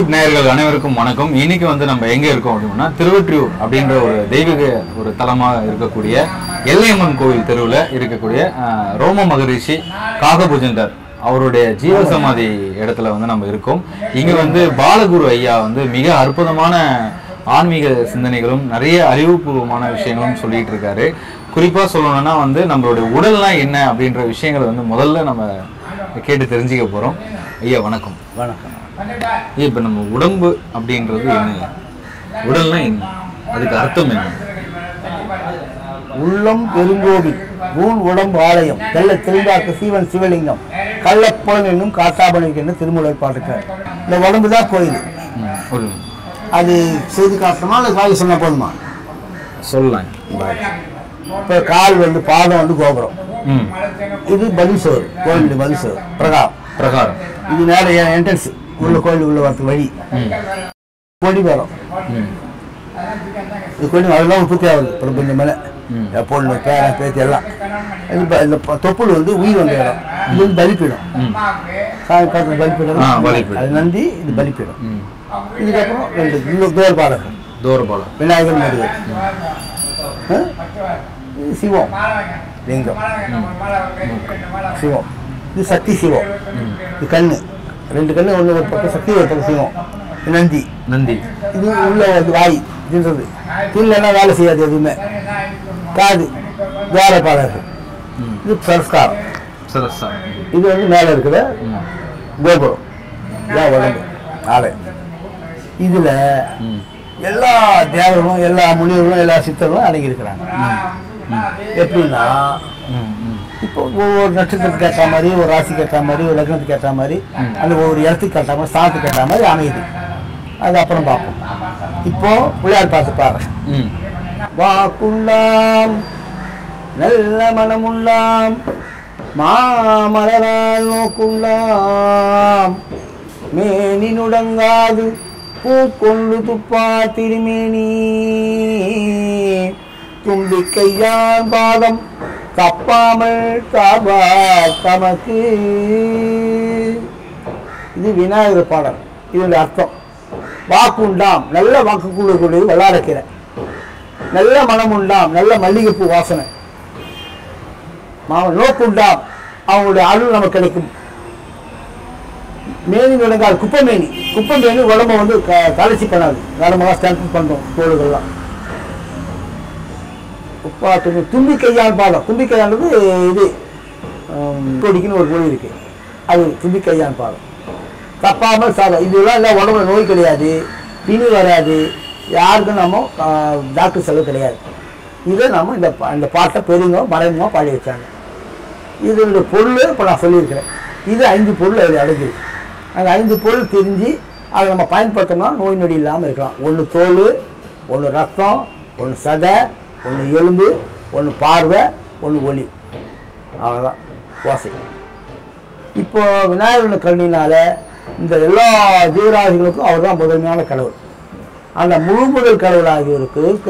YouTube நேயர்கள் அனைவருக்கும் வணக்கம் இன்னைக்கு வந்து நம்ம எங்க இருக்கோம் அப்படின்னா திருவொற்றியூர் அப்படின்ற ஒரு தெய்வீக ஒரு தலமாக இருக்கக்கூடிய எல்லையம்மன் கோவில் தெருவில் இருக்கக்கூடிய அஹ், ரோம மகரிஷி காகபுஜந்தர் அவருடைய ஜீவசமாதி இடத்துல வந்து நம்ம இருக்கோம் இங்க வந்து பாலகுரு ஐயா வந்து மிக அற்புதமான ஆன்மீக சிந்தனைகளும் நிறைய அறிவுபூர்வமான விஷயங்களும் சொல்லிட்டு இருக்காரு குறிப்பா சொல்லணும்னா வந்து நம்மளுடைய உடல்லாம் என்ன அப்படின்ற விஷயங்களை வந்து முதல்ல நம்ம கேட்டு தெரிஞ்சுக்க போறோம் ஐயா வணக்கம் வணக்கம் ஐயா, இப்ப நம்ம உடம்பு அப்படின்றது என்ன உடல்னா என்ன அதுக்கு அர்த்தம் என்ன உள்ளம் பெருங்கோவில் ஊன் உடம்பு ஆலயம் தெல்ல திருந்தாக்கு சீவன் சிவலிங்கம் கள்ளப்பன் என்னும் காத்தாபனுக்கு என்று திருமூலை பாட்டுக்கார் இந்த உடம்பு தான் கோயில் ம், ஒரு அது செய்து காட்டணுமா இல்லை காய் சொன்ன போதுமா சொல்லலாம் இப்போ கால் வந்து பாதம் வந்து கோபுரம் ம் இது பதில் சோறு கோயில் பதில் சோறு பிரகாரம் பிரகாரம் இது நேர என்ட்ரன்ஸ் உள்ள கோயில் உள்ள வரது வழி ம் கொடி வரும் ம் இது கொடி அதெல்லாம் உற்பத்தி ஆகுது பிரபஞ்சம் மேலே ம். பொண்ணு பேரன் பேத்தி எல்லாம் இது ப- இந்த ப- தொப்புள் வந்து உயிர் வந்த இடம் இது வந்து பலிப்பீடம் ம் சாமி பார்த்து பலிப்பீடம் ஆ, பலிபீடம். அது நந்தி இது பலிப்பீடம் ம் இதுக்கப்புறம் ரெண்டு இந்த தோர்பாலகர் தூரபாலம் விநாயகர் முருகர் ஆ? இது சிவம் லிங்கம் சிவம் இது சக்தி சிவம் இது கண்ணு ரெண்டு கண்ணு ஒன்று ஒரு பக்கம் சக்தி ஒரு பக்கம் சிவம் இது நந்தி நந்தி இது உள்ள வந்து வாய் தின்றது தின்னலைன்னா வேலை செய்யாது எதுவுமே காது துவாரபாலகர் ம் இது சரஸ்காரம் சரஸ்தா இது வந்து மேலே இருக்கிற ம் கோபுரம் இதான் உடம்பு ஆலை இதில் ம் எல்லா தேவர்களும் எல்லா முனிவர்களும் எல்லா சித்தர்களும் அடங்கி இருக்கிறாங்க எப்படின்னா ம் ம் இப்போ ஒவ்வொரு நட்சத்திரத்துக்கு ஏற்ற மாதிரி ஒரு ராசிக்கு ஏற்ற மாதிரி ஒரு லக்னத்துக்கு ஏற்ற மாதிரி அந்த ஒவ்வொரு இடத்துக்கு ஏற்ற மாதிரி ஸ்தானத்துக்கு ஏற்ற மாதிரி அமையுது அது அப்புறம் பார்ப்போம் இப்போ பிள்ளையார் பார்த்து பாரு ம் வாக்குள்ளாம் நல்ல மனமுள்ளாம் மாமலரால் நோக்குள்ளாம் மேனி நுடங்காது பூ கொண்டு துப்பா திருமேனி தும்பிக்கையான் பாதம் தப்பாமல் தாபா தமக்கு இது விநாயகர் பாடல் இதனுடைய அர்த்தம் வாக்குண்டாம் நல்ல வாக்கு கூடக்கூடியது வெள்ளாடக்கீரை நல்ல மனம் உண்டாம் நல்ல மல்லிகைப்பூ வாசனை மாவன் நோக்குண்டாம் அவங்களுடைய அருள் நமக்கு கிடைக்கும் மேனி விளங்கால் குப்பமேனி குப்பமேனி உடம்ப வந்து க கலைச்சி பண்ணாது நரமாக ஸ்ட்ரென்த் பண்ணுறோம் தோடுகள்லாம் உப்பா தும்பி தும்பி கையால் பாடம் தும்பி கையானது இது கொடிக்குன்னு ஒரு மொழி இருக்கு அது தும்பி கையான் பாடம் தப்பாமல் சாதம் இதெல்லாம் இல்லை உடம்புல நோய் கிடையாது பிணி வராது யாருக்கும் நம்ம ஆஹ், டாக்டர் செலவு கிடையாது இதை நம்ம இந்த பா- இந்த பாட்டை பெரியவங்க மறைமுகமாக பாடி வச்சாங்க இதனுடைய பொருள் இப்போ நான் சொல்லியிருக்கிறேன் இது ஐந்து பொருள் அதில் அடங்கியிருக்கு அந்த ஐந்து பொருள் தெரிஞ்சு அதை நம்ம பயன்படுத்தோம்னா நோய் நொடி இல்லாமல் இருக்கலாம் ஒன்று தோல் ஒன்று ரத்தம் ஒன்று சதை ஒன்று எலும்பு ஒன்று பார்வை ஒன்று ஒளி அவ்வளோதான் ஓசை இப்போ விநாயகரின் கருணினால இந்த எல்லா ஜீவராசிகளுக்கும் அவர் தான் முதன்மையான கடவுள் அந்த முழு முதல் கடவுளாகியோருக்கு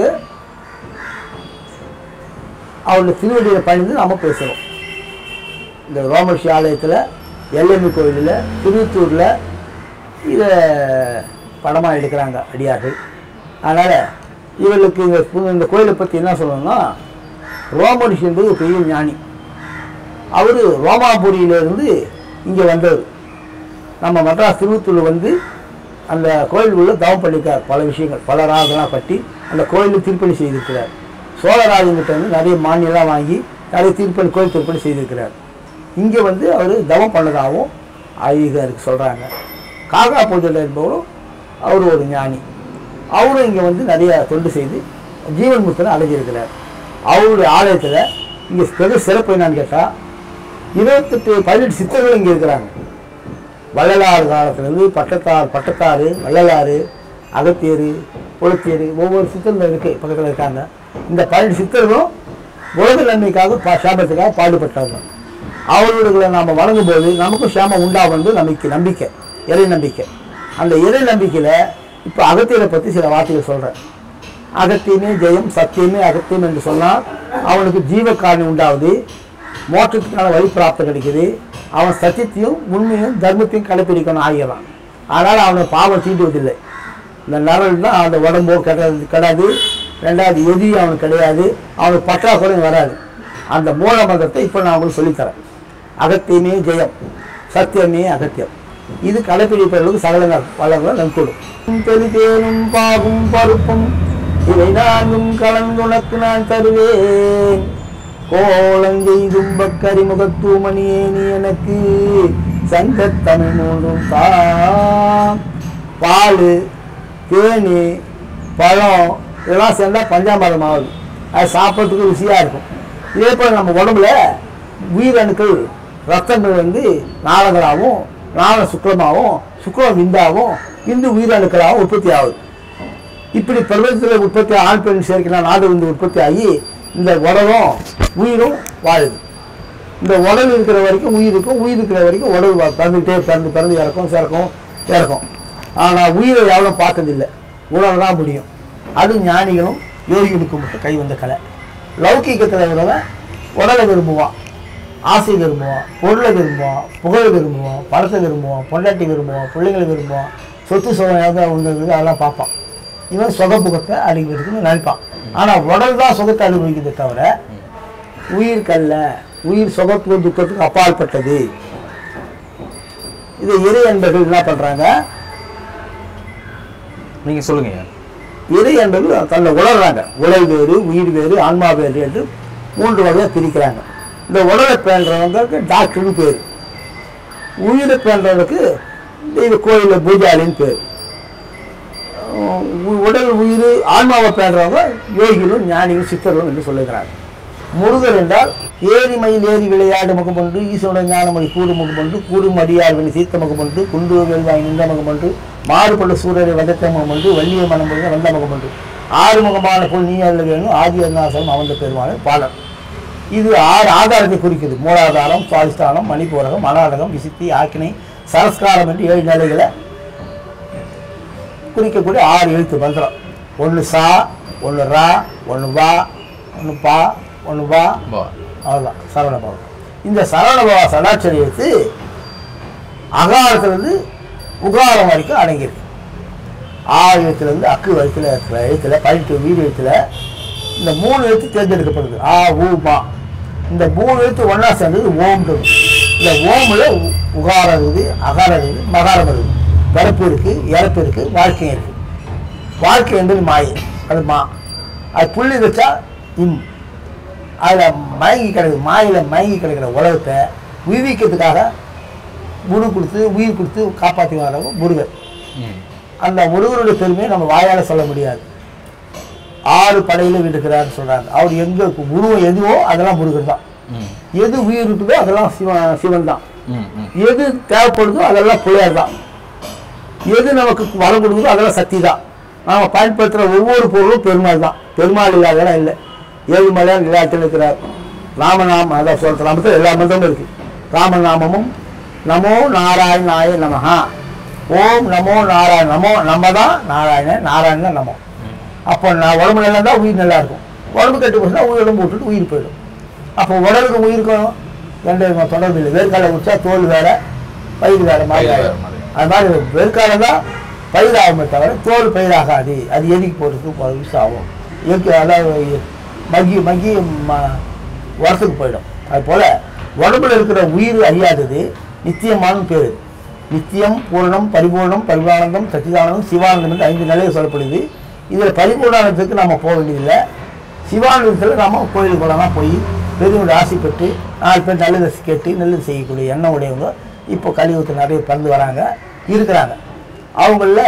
அவருடைய திருவடியை பணிந்து நாம பேசுகிறோம் இந்த ரோமர்ஷி ஆலயத்தில் எல்எம்மி கோயிலில் திருத்தூரில் இதை படமாக எடுக்கிறாங்க அடியார்கள் அதனால் இவர்களுக்கு இந்த பு- இந்த கோயிலை பற்றி என்ன சொல்லணும்னா ரோமரிஷி என்பது ஒரு பெரிய ஞானி அவர் ரோமாபுரியிலிருந்து இங்கே வந்தவர் நம்ம மெட்ராஸ் திருவத்தூர் வந்து அந்த கோயில் உள்ள தவம் பண்ணியிருக்கார் பல விஷயங்கள் பல ராகலாம் கட்டி அந்த கோயிலில் திருப்பணி செய்திருக்கிறார் சோழராஜன்கிட்ட வந்து நிறைய மானியெல்லாம் வாங்கி நிறைய திருப்பணி கோயில் திருப்பணி செய்திருக்கிறார் இங்கே வந்து அவர் தவம் பண்ணதாகவும் ஐயருக்கு சொல்கிறாங்க காகா பூஜையில் என்பவரும் அவர் ஒரு ஞானி அவரும் இங்கே வந்து நிறைய தொண்டு செய்து ஜீவன் முத்தனை அடைஞ்சிருக்கிறார் அவருடைய ஆலயத்தில் இங்கே பெரிய சிறப்பு என்னன்னு கேட்டால் இருபத்தெட்டு பதினெட்டு சித்தர்கள் இங்கே இருக்கிறாங்க வள்ளலாறு காலத்துலேருந்து பட்டத்தார் பட்டத்தாறு வள்ளலாறு அகத்தியர் புலத்தியர் ஒவ்வொரு சித்தர்கள் இருக்கு பக்கத்தில் இருக்காங்க இந்த பதினெட்டு சித்தர்களும் உலக நன்மைக்காக பா சாபத்துக்காக பாடுபட்டவங்க அவர்களை நாம் வணங்கும் போது நமக்கும் சாமம் உண்டாவது நம்பிக்கை நம்பிக்கை இறை நம்பிக்கை அந்த இறை நம்பிக்கையில் இப்போ அகத்தியரை பற்றி சில வார்த்தைகள் சொல்கிறேன் அகத்தியமே ஜெயம் சத்தியமே அகத்தியம் என்று சொன்னால் அவனுக்கு ஜீவகாரணி உண்டாவது மோட்சத்துக்கான வழி பிராப்தம் கிடைக்குது அவன் சத்தியத்தையும் உண்மையும் தர்மத்தையும் கடைப்பிடிக்கணும் ஆகியலாம் ஆனால் அவனை பாவம் தீண்டுவதில்லை இந்த நரல் தான் அந்த உடம்போ கிடையாது கிடையாது ரெண்டாவது எதிரி அவனுக்கு கிடையாது அவனுக்கு பற்றாக்குறையும் வராது அந்த மூல மந்திரத்தை இப்போ நான் உங்களுக்கு சொல்லித்தரேன் அகத்தியமே ஜெயம் சத்தியமே அகத்தியம் இது கடைப்பிடிப்பவர்களுக்கு சகல வளங்கள் நன்கொடும் பெருதேனும் பாகும் பருப்பும் இவை நான்கும் கலந்துனக்கு நான் தருவேன் கோலங்கெய்தும் பக்கரி முகத்தூமணியே நீ எனக்கு சங்கத்தமிழ் மூன்றும் தான் பால் தேன் பழம் இதெல்லாம் சேர்ந்தால் பஞ்சாமிரதம் ஆகுது அது சாப்பிட்றதுக்கு ருசியாக இருக்கும் இதே போல் நம்ம உடம்புல உயிரணுக்கள் ரத்தங்கள் வந்து நாளங்களாகவும் நாள சுக்லமாகவும் சுக்லம் விந்தாகவும் விந்து உயிரணுக்களாகவும் உற்பத்தி ஆகுது இப்படி பிரபஞ்சத்தில் உற்பத்தி ஆண் பெண் சேர்க்கலாம் நாடு வந்து உற்பத்தி ஆகி இந்த உடலும் உயிரும் வாழுது இந்த உடல் இருக்கிற வரைக்கும் உயிர் இருக்கும் உயிர் இருக்கிற வரைக்கும் உடல் வா- பிறந்துக்கிட்டே பிறந்து பிறந்து இறக்கும் சிறக்கும் இறக்கும் ஆனால் உயிரை எவ்வளோ பார்த்ததில்லை உணர தான் முடியும் அது ஞானிகளும் யோகிகளுக்கும் மட்டும் கை வந்த கலை லௌகீகத்தில் இருக்கிறவன் உடலை விரும்புவான் ஆசை விரும்புவான் பொருளை விரும்புவான் புகழை விரும்புவான் பணத்தை விரும்புவான் பொண்டாட்டி விரும்புவான் பிள்ளைங்களை விரும்புவான் சொத்து சுகம் ஏதாவது ஒன்று இருக்குது அதெல்லாம் பார்ப்பான் இவன் சுகப்புகத்தை அனுபவிக்கணும்னு நினைப்பான் ஆனால் உடல் தான் சுகத்தை அனுபவிக்கிறதே தவிர உயிர்க்கல்ல உயிர் சுகத்துக்கும் துக்கத்துக்கும் அப்பாற்பட்டது இதை இறை அன்பர்கள் என்ன பண்ணுறாங்க நீங்க சொல்லுங்க ஐயா இறை என்பது தன்னை உணர்றாங்க உடல் வேறு உயிர் வேறு ஆன்மா வேறு என்று மூன்று வகையாக பிரிக்கிறாங்க இந்த உடலை பேன்றவங்களுக்கு டாக்டர்னு பேர் உயிரை பேன்றவங்களுக்கு தெய்வ கோயிலில் பூஜாலின்னு பேர் உ- உடல் உயிர் ஆன்மாவை பேன்றவங்க யோகிகளும் ஞானிகளும் சித்தர்களும் என்று சொல்லுகிறாங்க முருகர் என்றால் ஏரிமையில் ஏறி விளையாடு முகமொன்று ஈசனுடன் ஞானமொழி கூடு முகமொன்று கூடும் அடியார் வினை சீர்த்த முகமொன்று குண்டு வெல்வாய் நின்ற முகமொன்று மாறுபட்ட சூரரை வதத்த முகமொன்று வள்ளிய மனம் பொழுது வந்த முகமொன்று ஆறு முகமான புல் நீ அல்ல வேணும் ஆதி அருணாசலம் அவந்த பெருமான பாடல் இது ஆறு ஆதாரத்தை குறிக்குது மூலாதாரம் சுவாதிஷ்டானம் மணிப்பூரகம் மனாடகம் விசித்தி ஆக்கினை சரஸ்காரம் என்று ஏழு நிலைகளை குறிக்கக்கூடிய ஆறு எழுத்து மந்திரம் ஒன்று சா ஒன்று ரா ஒன்று வா ஒன்று பா ஒன்று வா பா. அவ்வளோதான் சரவணபவம் இந்த சரவணபவ சடாட்சரி எழுத்து அகாரத்துலேருந்து உகாரம் வரைக்கும் அடங்கியிருக்கு ஆறு எழுத்துலேருந்து அக்கு வயத்தில் இருக்கிற எழுத்தில் பதினெட்டு வீடு எழுத்தில் இந்த மூணு எழுத்து தேர்ந்தெடுக்கப்படுது ஆ ஊ மா இந்த மூணு எழுத்து ஒன்றா சேர்ந்தது ஓம் இந்த ஓமில் உகாரம் இருக்குது அகாரம் இருக்குது மகாரம் இருக்குது பிறப்பு இருக்குது இறப்பு இருக்குது வாழ்க்கை இருக்குது வாழ்க்கை என்பது மாயை அது மா அது புள்ளி வச்சா இம் அதில் மயங்கி கிடக்குது மாயில் மயங்கி கிடக்கிற உலகத்தை உயிர்விக்கிறதுக்காக குரு கொடுத்து உயிர் கொடுத்து காப்பாற்றி வரவங்க முருகர் ம். அந்த முருகருடைய பெருமையை நம்ம வாயால் சொல்ல முடியாது ஆறு படையில் விடுக்கிறார்னு சொல்கிறாங்க அவர் எங்கே உருவம் எதுவோ அதெல்லாம் முருகர் தான் ம். எது உயிர் இருக்குதோ அதெல்லாம் சிவன் சிவன் தான் ம். ம். எது தேவைப்படுதோ அதெல்லாம் பிள்ளையார் தான் எது நமக்கு வரம் கொடுக்குதோ அதெல்லாம் சக்தி தான் நாம் பயன்படுத்துகிற ஒவ்வொரு பொருளும் பெருமாள் தான் பெருமாள் இல்லாதெல்லாம் இல்லை ஏழுமலையான் நிலையாட்டில் இருக்கிறார் ராமநாமம் அதான் சொல்கிற நாமத்தில் எல்லா மதமும் இருக்குது ராமநாமமும் நமோ நாராயணாய நமஹா ஓம் நமோ நாராயண நமோ நம்ம தான் நாராயணன் நாராயணன் நமோ அப்போ நான் உடம்பு நல்லா இருந்தால் உயிர் நல்லா இருக்கும் உடம்பு கெட்டு போச்சுன்னா உயிர் உடம்பு விட்டுட்டு உயிர் போயிடும் அப்போ உடலுக்கு உயிருக்கும் எந்த விதமான தொடர்பு இல்லை வேர்க்காலை குடிச்சா தோல் வேற பயிர் வேற மாதிரி பயிர் வேற ஆயிடும். மாதிரி. அது மாதிரி வேர்க்காலம் தான் பயிராகுமே தவிர தோல் பயிராகாது அது எரிக்கு போகிறதுக்கு யூஸ் ஆகும் இயற்கை அதாவது மக்கி மக்கி ம- உரத்துக்கு போயிடும் அதுபோல் உடம்புல இருக்கிற உயிர் அறியாதது நித்தியமான பேர் நித்தியம் பூரணம் பரிபூர்ணம் பரிபானந்தம் சச்சிதானந்தம் சிவானந்தம் என்று ஐந்து நிலையை சொல்லப்படுது இதில் பரிபூர்ணத்துக்கு நம்ம போக வேண்டியதில்லை சிவானந்தத்தில் நம்ம கோயிலுக்கு போகலாம் போய் பெரியவங்க ஆசை பெற்று நாலு பேர் நல்லதை கேட்டு நல்லது செய்யக்கூடிய எண்ணம் உடையவங்க இப்போ கலியுகத்தில் நிறைய பிறந்து வராங்க இருக்கிறாங்க அவங்கள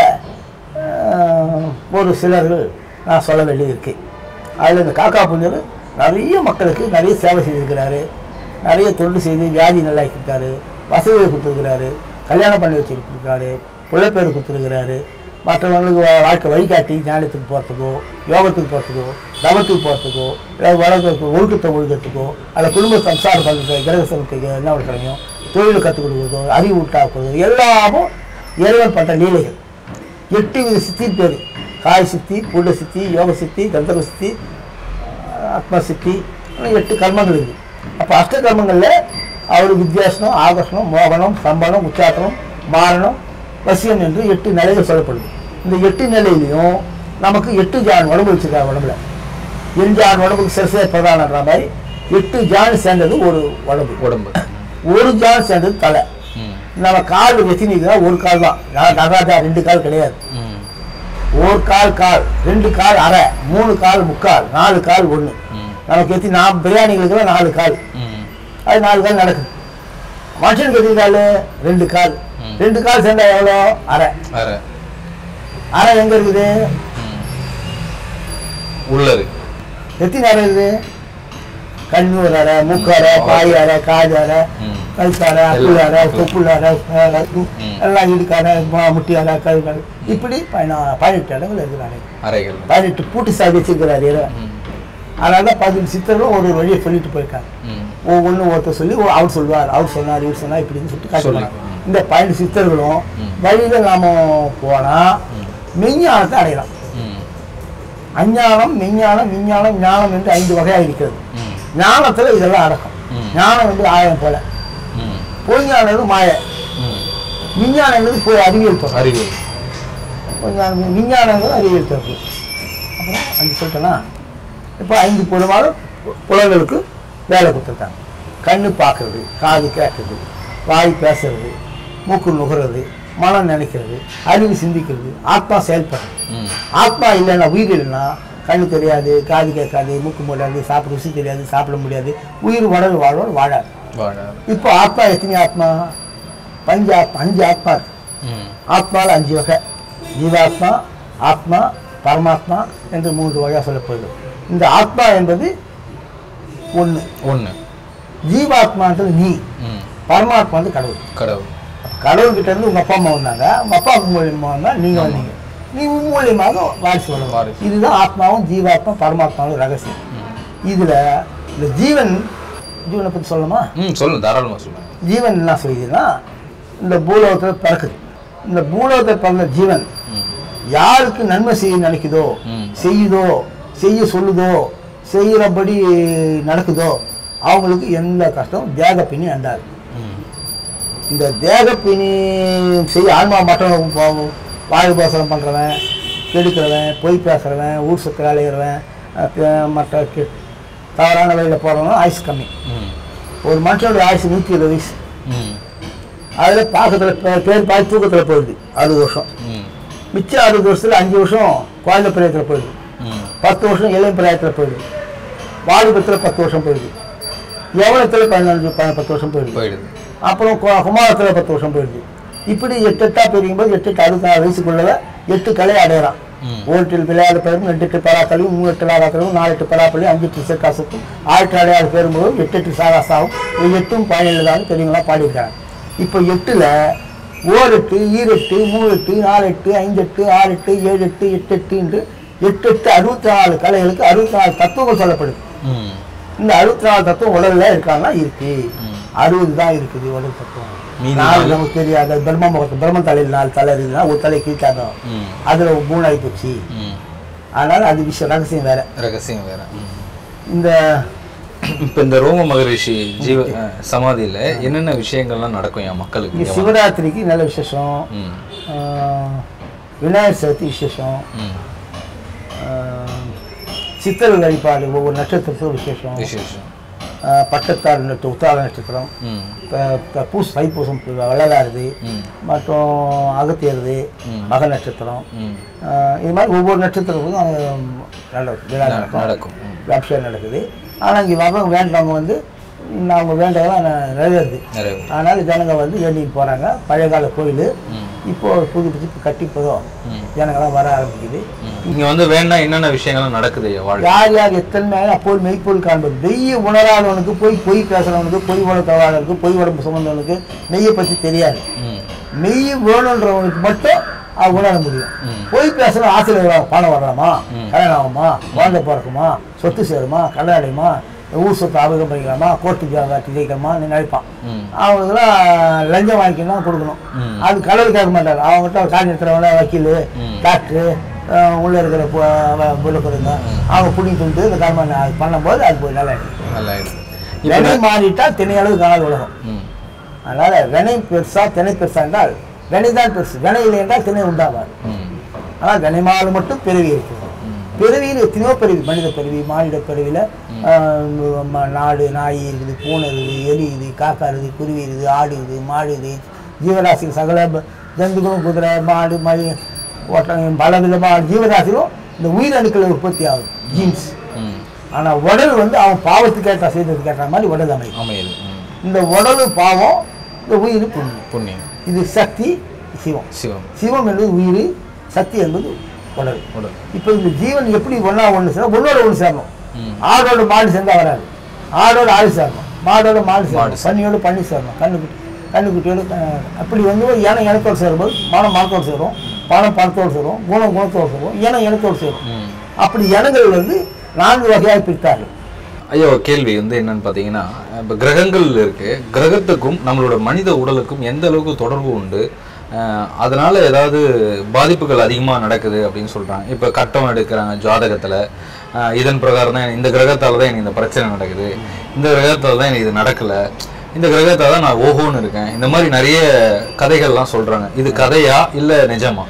ஒரு சிலர்கள் நான் சொல்ல வேண்டியது இருக்கு அதில் இந்த காக்கா புஞ்சர் நிறைய மக்களுக்கு நிறைய சேவை செய்திருக்கிறாரு நிறைய தொண்டு செய்து வியாதி நல்லாக்கியிருக்காரு வசதியை கொடுத்துருக்கிறாரு கல்யாணம் பண்ணி வச்சுருக்காரு பிள்ளைப்பேர் கொடுத்துருக்கிறாரு மற்றவங்களுக்கு வா- வாழ்க்கை வழிகாட்டி ஞானத்துக்கு போகிறதுக்கோ யோகத்துக்கு போகிறதுக்கோ தவத்துக்கு போகிறதுக்கோ இல்லை வளர்க்கறதுக்கு ஒழுக்கத்தை ஒழுக்கிறதுக்கோ அல்ல குடும்ப சம்சாரம் பண்ணுறது கிரக சமத்துக்கு என்ன பண்ணுறதையும் தொழில் கற்றுக் கொடுக்குறதோ அறிவு உண்டாக்குறதோ எல்லாமும் இறைவன் பண்ணுற லீலைகள் எட்டு வித சித்தி பேர் காய் சித்தி புள்ள சித்தி யோக சித்தி கந்தக சித்தி ஆத்ம சித்தி இன்னும் எட்டு கர்மங்கள் இருக்குது அப்போ அஷ்ட கர்மங்களில் அவர் வித்தியாசனம் ஆகர்ஷணம் மோகனம் சம்பளம் உச்சாட்டனம் மாரணம் வசியம் என்று எட்டு நிலைகள் சொல்லப்படுது இந்த எட்டு நிலையிலையும் நமக்கு எட்டு ஜான் உடம்பு வச்சிருக்காங்க உடம்புல என் ஜான் உடம்புக்கு சிறுசே பிரதானன்ற மாதிரி எட்டு ஜான் சேர்ந்தது ஒரு உடம்பு உடம்பு ஒரு ஜான் சேர்ந்தது தலை ம் நம்ம கால் வெத்தினிக்குன்னா ஒரு கால் தான் நான் நடராஜா ரெண்டு கால் கிடையாது ம் ஒரு கால் கால் ரெண்டு கால் அரை மூணு கால் முக்கால் நாலு கால் ஒன்று ம் நமக்கு எத்தி நான் பிரியாணிகளுக்கு நாலு கால் ம் அது நாலு கால் நடக்குது மனுஷனுக்கு எத்தனை கால் ரெண்டு கால் ம். ரெண்டு கால் சேர்ந்தா எவ்வளோ அரை அரை அரை எங்க இருக்குது ம் உள்ளது எத்தனை அறை இருக்குது கண்ணூர் அறை மூக்கு அறை பாய் அறை காது அறை ம் கழுத்தாரை அப்புள் அறை தொப்புள் அறை அறை, ம். எல்லாம் இடுக்காரை முட்டி அறை கழுக்காரை இப்படி பதினா பதினெட்டு இடங்கள் இருக்கிறாங்க அறைகள் பதினெட்டு பூட்டி சாவி வச்சிருக்கிறாரு இறைவன் ம் அதனால தான் பதினெட்டு சித்தர்களும் ஒரு ஒரு வழியை சொல்லிட்டு போயிருக்காங்க ம் ஒவ்வொன்றும் ஒருத்தர் சொல்லி ஓ, அவர் சொல்வார் அவர் சொன்னார் இவர் சொன்னார் இப்படின்னு சொல்லிட்டு காட்டுவாங்க சொல்லி. இந்த பதினெட்டு சித்தர்களும் ம். வழியில் நாம போனா மெஞ்ஞானத்தை அடையலாம் ம் அஞ்ஞானம் மெஞ்ஞானம் விஞ்ஞானம் ஞானம் என்று ஐந்து வகையாக இருக்கிறது ம் ஞானத்துல இதெல்லாம் அடக்கம் ம். ஞானம் வந்து ஆயிரம் போல ம் பொய்ஞானது மாய ம் விஞ்ஞானங்கிறது போய் அறிவியல் தொகை அறிவியல் கொஞ்சம் விஞ்ஞானங்கிறது அறிவியல் தொகை அப்புறம் அஞ்சு சொல்லிட்டேன்னா இப்போ ஐந்து புலமான புலங்களுக்கு வேலை கொடுத்துருக்காங்க கண்ணு பார்க்கறது காது கேட்கறது வாய் பேசுறது மூக்கு நுகர்றது மனம் நினைக்கிறது அறிவு சிந்திக்கிறது ஆத்மா செயல்படுறது ம் ஆத்மா இல்லைன்னா உயிர் இல்லைன்னா கண்ணு தெரியாது காது கேட்காது மூக்கு முடியாது சாப்பிட ருசி தெரியாது சாப்பிட முடியாது உயிர் உடல் வாழ்வோடு வாழாது வாழாது இப்போ ஆத்மா எத்தனை ஆத்மா பஞ்சு ஆத்மா அஞ்சு ஆத்மா இருக்கு ம் ஆத்மாவில் அஞ்சு வகை ஜீவாத்மா ஆத்மா பரமாத்மா என்று மூன்று வகையாக சொல்லப்படுது இந்த ஆத்மா என்பது ஒன்று ஒன்று ஜீவாத்மான்றது நீ ம் பரமாத்மா வந்து கடவுள் கடவுள் கடவுள்கிட்ட இருந்து உங்கள் அப்பா அம்மா வந்தாங்க உங்கள் அப்பா மூலியமாக வந்தால் நீங்கள் வந்தீங்க நீ உன் மூலியமாக வாரிசு வரும் வாரிசு. இதுதான் ஆத்மாவும் ஜீவாத்மா பரமாத்மாவும் ரகசியம் ம் இதில் இந்த ஜீவன் ஜீவனை பற்றி சொல்லணுமா ம் சொல்லுங்க தாராளமாக சொல்லுங்க ஜீவன் என்ன செய்யுதுன்னா இந்த பூலோகத்தில் பிறக்குது இந்த பூலோகத்தில் பிறந்த ஜீவன் ம் யாருக்கு நன்மை செய்ய நினைக்குதோ ம். செய்யுதோ செய்ய சொல்லுதோ செய்கிறபடி நடக்குதோ அவங்களுக்கு எந்த கஷ்டம் தேக பிணி அண்டாது ம் இந்த தேக பிணி செய்ய ஆன்மா மட்டும் வாயு பாசனம் பண்ணுறவன் கெடுக்கிறவன் பொய் பேசுகிறவன் ஊர் சுத்த அலைகிறவன் அஹ் பே- மற்ற கெ- தவறான வழியில் போகிறவன் ஆயுசு கம்மி ம் ஒரு மனுஷனோட ஆயுசு நூற்றி இருபது வயசு ம் அதில் பாக்கத்தில் பேர் பாய் தூக்கத்தில் போயிடுது அறுபது வருஷம் ம் மிச்சம் அறுபது வருஷத்தில் அஞ்சு வருஷம் குழந்தை பிரியத்தில் போயிடுது ம் பத்து வருஷம் இளைய பிராயத்தில் போயிடுது வாலிபத்தில் பத்து வருஷம் போயிடுது யவனத்தில் பதினஞ்சு ப- பத்து வருஷம் போயிடுது போயிடுது அப்புறம் கு- குமாரத்தில் பத்து வருஷம் போயிடுது இப்படி எட்டு எட்டா பெருகும்போது எட்டு எட்டு அறுபத்தி நாலு வயசுக்குள்ள எட்டு கலை அடையலாம் ம் ஓட்டில் விளையாட பேரும் ரெண்டு எட்டு பராக்களையும் மூணு எட்டு லாகாக்களையும் நாலு எட்டு பராப்பளையும் அஞ்சு எட்டு சிற்காசுக்கும் ஆயிரத்தி அடையாள பெறும்போது எட்டு எட்டு சாகாசாவும் இது எட்டும் பயனில் தான் பெரியவங்களாம் பாடியிருக்காங்க இப்போ எட்டில் ஓர் எட்டு ஈரெட்டு மூணு எட்டு நாலு எட்டு ஐந்து எட்டு ஆறு எட்டு ஏழு எட்டு எட்டு எட்டு என்று எட்டு எட்டு அறுபத்தி நாலு கலைகளுக்கு அறுபத்தி நாலு தத்துவங்கள் சொல்லப்படுது ம் இந்த அறுபத்தி நாலு தத்துவம் உடல்ல இருக்காங்கன்னா இருக்கு ம். அறுபது தான் இருக்குது உடல் தத்துவம் மீதி நாலு நாலு? நமக்கு தெரியாத பிரம்ம முகத்து பிரம்ம தலையில் நாலு தலை இருக்குதுன்னா ஒரு தலை கீழ்த்தாடும் ம் அதுல மூணு ஆகி போச்சு ம் அதனால அது விஷயம் ரகசியம் வேற ரகசியம் வேற ம் இந்த இப்போ இந்த ரோம மகரிஷி ஜீவ அஹ், சமாதியில என்னென்ன விஷயங்கள்லாம் நடக்கும் என் மக்களுக்கு இங்க இங்க வந்து? சிவராத்திரிக்கு நல்ல விசேஷம் ம் ஆஹ், விநாயகர் சதுர்த்தி விசேஷம் ம் ஆஹ், சித்தர்கள் வழிபாடு ஒவ்வொரு நட்சத்திரத்துக்கும் விசேஷம் விசேஷம் ஆஹ், பட்டத்தாறு நட்சத்திரம் உத்தார நட்சத்திரம் ம் ப- ப- பூஸ் தைப்பூசம் வள்ளலாருது ம் மற்றும் அகத்தியருது ம். மக நட்சத்திரம் ம் ஆஹ், இது மாதிரி ஒவ்வொரு நட்சத்திரத்துக்கும் அஹ், நல்ல விழா ந- நடக்கும் நடக்கும் ம். அபிஷேகம் நடக்குது ஆனால் இங்கே வர்றவங்க வேண்டவங்க வந்து அவங்க வேண்டதெல்லாம் ந- நிறைவேறுது நிறைவு அதனால ஜனங்க வந்து வேண்டிட்டு போகிறாங்க பழைய கால கோயில் ம் இப்போ புது புது கட்டி போதும் ம் ஜனங்களாம் வர ஆரம்பிக்குது ம். இங்க வந்து வேணா என்னென்ன விஷயங்கள்லாம் நடக்குது ஐயா வாழ்க்கை யார் யார் எத்தனை அப்போது மெய்ப்பொருள் காண்பது நெய்யை உணராதவனுக்கு போய் பொய் பேசுறவனுக்கு பொய் உணர்த்தவாளனுக்கு பொய் உடம்பு சுமந்தவனுக்கு நெய்யை பற்றி தெரியாது ம் நெய் வேணுன்றவனுக்கு மட்டும் அவன் உணர முடியும் ம். பொய் பேசுற ஆசிரியர் பணம் வரலாமா ம். கல்யாணம் ஆகுமா குழந்தை பிறக்குமா சொத்து சேருமா கல்யாணம் அடையுமா ஊர் சொத்து ஆபகம் பண்ணிக்கலாமா கோர்ட்டு ஜாதி ஜெயிக்கலாமா நினைப்பான் ம் அவங்களுக்குலாம் லஞ்சம் வாங்கிக்கணும் தான் கொடுக்கணும் ம். அது கடவுள் கேட்க மாட்டார் அவங்ககிட்ட காஞ்சி எடுத்துறவங்க வக்கீல் ம். டாக்டரு அஹ், உள்ள இருக்கிற புள்ளக்குறங்க அவங்க புடி துண்டு இந்த கர்மம் அது பண்ணும்போது அது போய் நல்லா இருக்கு நல்லா ஆயிடுது இப்போ வினை மாறிட்டா திணை அளவு காணாத உலகம் ம் அதனால வினை பெருசா திணை பெருசா என்றால் வினை தான் பெருசு வினை இல்லை என்றால் திணை உண்டாகாது ம் ஆனால் வினைமால் மட்டும் பிறவி இருக்கிறது பிறவியில் எத்தனையோ பிறவி மனித பிறவி மானிட பிறவியில் நாடு நாய் இருக்குது பூனை இருக்குது எலி இருக்குது காக்கா இருக்குது குருவி இருக்குது ஆடு இருக்குது மாடு இருக்குது ஜீவராசிகள் சகல ப- ஜந்துக்களும் குதிரை மாடு மழி ஒட்டகம் பல விதமான ஜீவராசிகளும் இந்த உயிரணுக்கள் உற்பத்தி ஆகுது ஜீன்ஸ் ம் ஆனால் உடல் வந்து அவன் பாவத்துக்கு ஏற்ற செய்ததுக்கு ஏற்ற மாதிரி உடல் அமையும் அமையுது ம் இந்த உடல் பாவம் இந்த உயிர் புண்ணியம் புண்ணியம் இது சக்தி சிவம் சிவம் சிவம் என்பது உயிர் சக்தி என்பது உடல் உடல் இப்போ இந்த ஜீவன் எப்படி ஒன்றா ஒன்று சேரும் ஒன்றோட ஒன்று சேரணும் ம் ஆடோட மாடு சேர்ந்தா வராது ஆடோட ஆடு சேரணும் மாடோட மாடு மாடு சேரணும் பன்னியோட பன்னி சேரணும் கண்ணுக்குட்டி கண்ணுக்குட்டியோட க- அப்படி வந்து இனம் இனத்தோடு சேரும்போது மனம் மனத்தோடு சேரும் பணம் பணத்தோடு சேரும் குணம் குணத்தோடு சேரும் இனம் இனத்தோடு சேரும் ம் அப்படி இனங்கள் வந்து நான்கு வகையாக பிரித்தார்கள் ஐயோ கேள்வி வந்து என்னன்னு பார்த்தீங்கன்னா இப்போ கிரகங்கள் இருக்கு கிரகத்துக்கும் நம்மளோட மனித உடலுக்கும் எந்த அளவுக்கு தொடர்பு உண்டு அஹ் அதனால ஏதாவது பாதிப்புகள் அதிகமாக நடக்குது அப்படின்னு சொல்றாங்க இப்போ கட்டம் எடுக்கிறாங்க ஜாதகத்தில் இதன் பிரகாரம் தான் இந்த கிரகத்தால தான் எனக்கு இந்த பிரச்சனை நடக்குது இந்த கிரகத்தால தான் எனக்கு இது நடக்கல இந்த கிரகத்தால தான் நான் ஓஹோன்னு இருக்கேன் இந்த மாதிரி நிறைய கதைகள்லாம் சொல்றாங்க இது கதையா இல்லை நிஜமா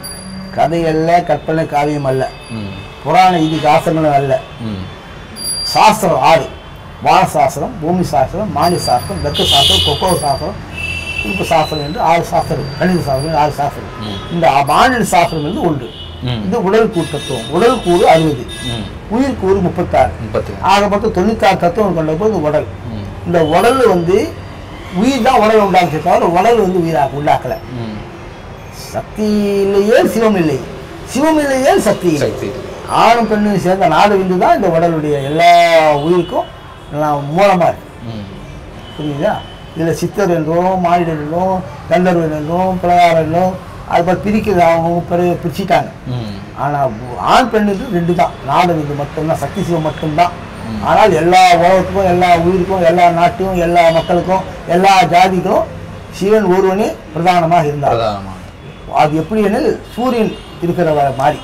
கதை அல்ல கற்பனை காவியம் அல்ல ம் புராண இதிகாசங்களும் அல்ல ம் சாஸ்திரம் ஆறு வான சாஸ்திரம் பூமி சாஸ்திரம் மானிய சாஸ்திரம் தத்த சாஸ்திரம் கொக்கோ சாஸ்திரம் உறுப்பு சாஸ்திரம் என்று ஆறு சாஸ்திரம் கணித சாஸ்திரம் என்று ஆறு சாஸ்திரம் இந்த மாநில சாஸ்திரம் என்று ஒன்று ம் இது உடல் கூறு தத்துவம் உடல் கூறு அறுபது ம் உயிர் கூறு முப்பத்தாறு முப்பத்தி நாலு. ஆக மொத்தம் தொண்ணூத்தாறு தத்துவம் கொண்ட போது உடல் ம் இந்த உடல் வந்து உயிர் தான் உடல் உண்டாக்கிய தவிர உடல் வந்து உயிராக உண்டாக்கல ம் சக்தி இல்லையே சிவம் இல்லை சிவம் இல்லையே சக்தி இல்லை சக்தி ஆணும் பெண்ணும் சேர்ந்த நாடு விந்து தான் இந்த உடலுடைய எல்லா உயிருக்கும் எல்லாம் மூலமாக இருக்கு ம் புரியுதா இதில் சித்தர் என்றும் மானிடர் என்றும் கந்தர்வன் என்றும் பிரகாரம் என்றும் அது மாதிரி பிரிக்கிறது அவங்க பிறகு பிரிச்சுட்டாங்க ம் ஆனால் ஆண் பெண்ணுக்கு ரெண்டு தான் நாடு விந்து மட்டும்தான் சக்தி சிவம் மட்டும்தான் ஆனால் எல்லா உலகத்துக்கும் எல்லா உயிருக்கும் எல்லா நாட்டுக்கும் எல்லா மக்களுக்கும் எல்லா ஜாதிக்கும் சிவன் ஒருவனே பிரதானமாக இருந்தார் பிரதானமாக அது எப்படி எனில் சூரியன் இருக்கிற வ- மாதிரி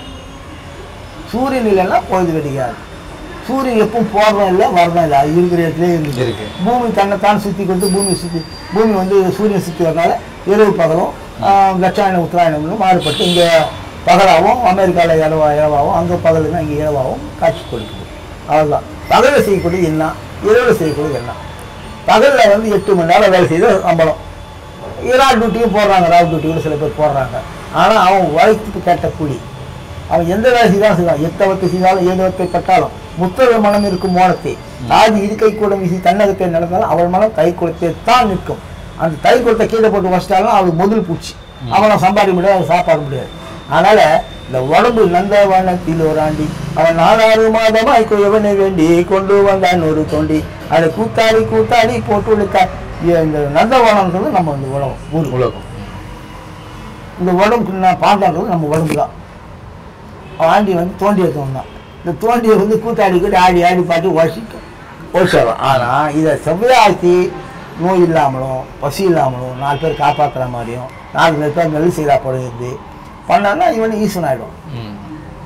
சூரியன் இல்லைன்னா பொழுது வெடிக்காது சூரியன் எப்பவும் போடுறதும் இல்லை வரதும் இல்லை அது இருக்கிற இடத்துல இருக்கு இருக்கு பூமி தன்னைத்தான் சுற்றி கொண்டு பூமி சுற்றி பூமி வந்து சூரியன் சுற்றி வரனால இரவு பகலும் ஆஹ், தட்சாயணம் உத்தராயணம்னு மாறுபட்டு இங்கே பகலாகவும் அமெரிக்காவில் இரவா இரவாகவும் அங்கே பகலுங்க இங்கே இரவாகவும் காட்சி கொடுக்குது அவ்வளோதான் பகலில் செய்யக்கூடியது என்ன இரவில் செய்யக்கூடியது என்ன பகலில் வந்து எட்டு மணி நேரம் வேலை செய்து சம்பளம் இறால் டியூட்டியும் போடுறாங்க ராவ் டியூட்டி கூட சில பேர் போடுறாங்க ஆனால் அவன் உழைத்துக்கு கேட்ட கூலி அவன் எந்த வேலை செய்தாலும் செய்வான் எத்தவத்தை செய்தாலும் ஏதவத்தை பட்டாலும் முத்தவர் மனம் இருக்கும் மோனத்தை தாதி இருக்கை கூட வீசி தன்னகத்தை நடந்தாலும் அவள் மனம் கை குளத்தை தான் நிற்கும் அந்த கை குளத்தை கீழே போட்டு வச்சிட்டாலும் அவளுக்கு முதல் பூச்சி அவனை சம்பாதிக்க முடியாது அவன் சாப்பாட முடியாது அதனால இந்த உடம்பு நந்தவனத்தில் ஒரு ஆண்டி அவன் நாலாறு மாதமாய் எவனை வேண்டி கொண்டு வந்தான் ஒரு தோண்டி அதை கூத்தாடி கூத்தாடி போட்டு விழுத்தா இந்த நந்தவனம்ன்றது நம்ம இந்த உலகம் ஊர் உலகம் இந்த உடம்புக்கு நான் பாண்டான்றது நம்ம உடம்பு தான் ஆண்டி வந்து தோண்டி எடுத்தவன் தான் இந்த தோண்டியை வந்து கூத்தாடி கூட ஆடி ஆடி பாட்டி உழைச்சிட்டு உழைச்சிடலாம் ஆனால் இதை செவ்வாய்த்தி நோய் இல்லாமலும் பசி இல்லாமலும் நாலு பேர் காப்பாற்றுற மாதிரியும் நாலு பேர் நெல் செய்தா போடுறது பண்ணான்னா இவனு ஈஸ்வன் ஆகிடும் ம்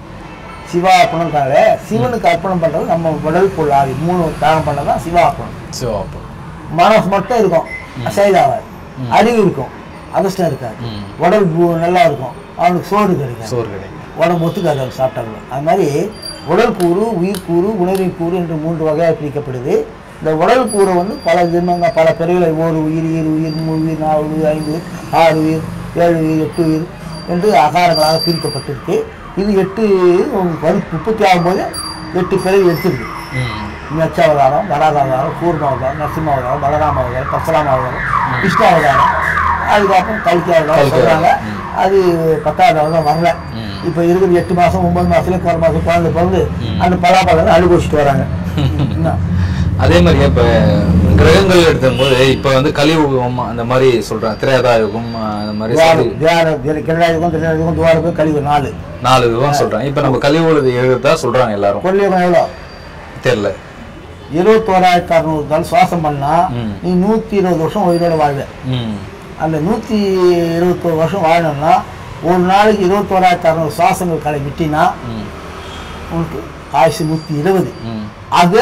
சிவா அர்ப்பணம்காக சிவனுக்கு அர்ப்பணம் பண்ணுறது நம்ம உடல் பொருள் ஆவி மூணு தானம் பண்ணதான் தான் சிவா அர்ப்பணம் சிவப்பு மனசு மட்டும் இருக்கும் செயலாவாது அறிவு இருக்கும் அதிர்ஷ்டம் இருக்காது ம் உடல் பூ- நல்லா இருக்கும் அவனுக்கு சோறு கிடைக்காது சோறு கிடைக்கும் உடம்பு ஒத்துக்காது அவர் சாப்பிட்டாங்க அது மாதிரி உடல் கூறு உயிர் கூறு உணர்வின் கூறு என்று மூன்று வகையாக பிரிக்கப்படுது இந்த உடல் கூறு வந்து பல ஜென்மங்க பல பிறவிகளை ஒரு உயிர் இரு உயிர் மூணு உயிர் நாலு உயிர் ஐந்து உயிர் ஆறு உயிர் ஏழு உயிர் எட்டு உயிர் என்று ஆகாரங்களாக பிரிக்கப்பட்டிருக்கு இது எட்டு வரு முப்பத்தி ஆகும்போது எட்டு பிறவி எடுத்துருக்கு ம் மெச்சாவதாரம் வராதாவதாரம் கூர்மாவதாரம் நரசிம்மாவதாரம் பலராமாவதாரம் பரசுராமாவதாரம் கிருஷ்ணாவதாரம் அதுக்கப்புறம் கல்கி அவதாரம் கல்கி சொல்கிறாங்க ம். அது பத்தாவது அவதாரம் வரல ம். இப்போ இருக்கிற எட்டு மாதம் ஒன்பது மாதத்துல குறை மாதம் குழந்தை பிறந்து ம். அந்த பலாப்பழம் அனுபவிச்சுட்டு வராங்க என்ன அதே மாதிரி இப்ப கிரகங்கள் எடுத்தும்போது இப்ப வந்து கலியுகம் அந்த மாதிரி சொல்றாங்க திரேதா யுகம் அந்த மாதிரி துவாரம் சொல்லி தியானம் கிரடாயுகம் கிரடாயுகம் துவாரகம் கழிவு நாலு நாலு யுகம் சொல்றாங்க இப்ப நம்ம கலியுகத்தை எழுதா சொல்றாங்க எல்லாரும் கொள்ளியுகம் எவ்வளோ தெரியல இருபத்தோராயிரத்தி அறுநூறு நாள் சுவாசம் பண்ணா ம். நீ நூற்றி இருபது வருஷம் உயிரோட வாழ்வே ம் அந்த நூற்றி இருபத்தோரு வருஷம் வாழணும்னா ஒரு நாளைக்கு இருபத்தோராயிரத்தி அறநூறு சுவாசங்கள் கடை விட்டினா ம் உனக்கு ஆயுசு நூற்றி இருபது ம் அது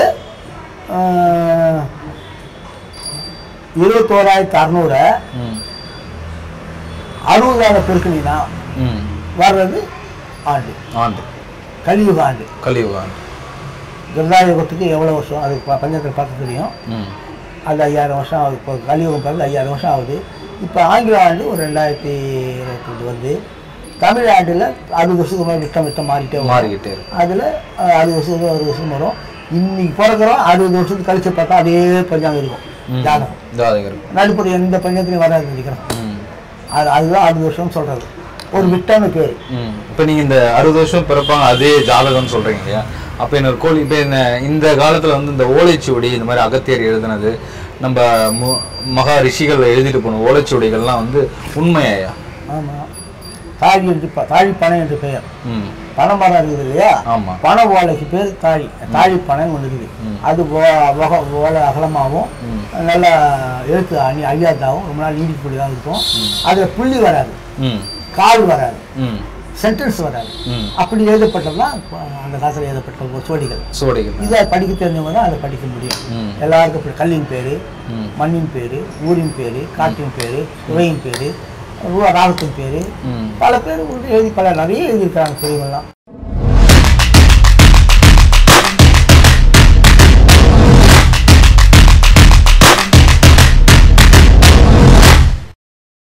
ஆஹ், இருபத்தோராயிரத்தி அறநூறை ம் அறுபதாயிரம் பெருக்கினா ம் வர்றது ஆண்டு ஆண்டு கலியுக ஆண்டு கலியுக ஆண்டு கிருதாயுகத்துக்கு எவ்வளோ வருஷம் அது ப- பஞ்சத்தில் பார்த்து தெரியும் ம் அது ஐயாயிரம் வருஷம் ஆகுது இப்போ கலியுகம் பிறகு ஐயாயிரம் வருஷம் ஆகுது இப்போ ஆங்கில ஆண்டு ஒரு ரெண்டாயிரத்தி இருபத்தஞ்சு வருது தமிழ் ஆண்டில் அறுபது வருஷத்துக்கு மேலே விட்டம் விட்டம் மாறிட்டே வரும் மாறிக்கிட்டே இருக்கும் அதில் அறுபது வருஷத்துக்கு அறுபது வருஷம் வரும் இன்னைக்கு பிறக்கிறோம் அறுபது வருஷத்துக்கு கழிச்சு பார்த்தா அதே பஞ்சாங்கம் இருக்கும் ம். ஜாதகம் ஜாதகம் இருக்கும் நடுப்புற எந்த பஞ்சத்துலையும் வராது நினைக்கிறோம் ம் அது அதுதான் அறுபது வருஷம்னு சொல்கிறது ஒரு விட்டம்னு பேர் ம் இப்போ நீங்கள் இந்த அறுபது வருஷம் பிறப்பாங்க அதே ஜாதகம்னு சொல்கிறீங்க இல்லையா அப்போ இன்னொரு கோழி இப்போ இந்த இந்த காலத்தில் வந்து இந்த ஓலைச்சுவடி இந்த மாதிரி அகத்தியர் எழுதுனது நம்ம மு மகா ரிஷிகள் எழுதிட்டு போன ஓலைச்சுவடிகள்லாம் வந்து உண்மையா ஆமாம் தாழி என்று ப- தாழி பனை என்று பெயர் ம் பனை மரம் இருக்குது இல்லையா ஆமாம் பனை ஓலைக்கு பேர் தாழி தாழி பனை ஒன்று இருக்குது ம். அது ஓ- ஓக- ஓலை அகலமாகவும் ம். நல்லா எழுத்து அணி அழியாதாகவும் ரொம்ப நாள் நீடிக்கக்கூடியதாக இருக்கும் அதில் புள்ளி வராது ம் கால் வராது ம் சென்டென்ஸ் வராது ம் அப்படி எழுதப்பட்டதுதான் அந்த காலத்தில் எழுதப்பட்ட ஒரு சுவடிகள் சுவடிகள் இதை படிக்க தெரிஞ்சவங்க தான் அதை படிக்க முடியும் ம் எல்லாருக்கும் இப்படி கல்லின் பேர் ம் மண்ணின் பேர் ஊரின் பேர் காட்டின் பேர் சுவையின் பேர் ராகத்தின் பேர் ம் பல பேர் வந்து எழுதி பல நிறைய எழுதியிருக்கிறாங்க பெரியவங்கலாம்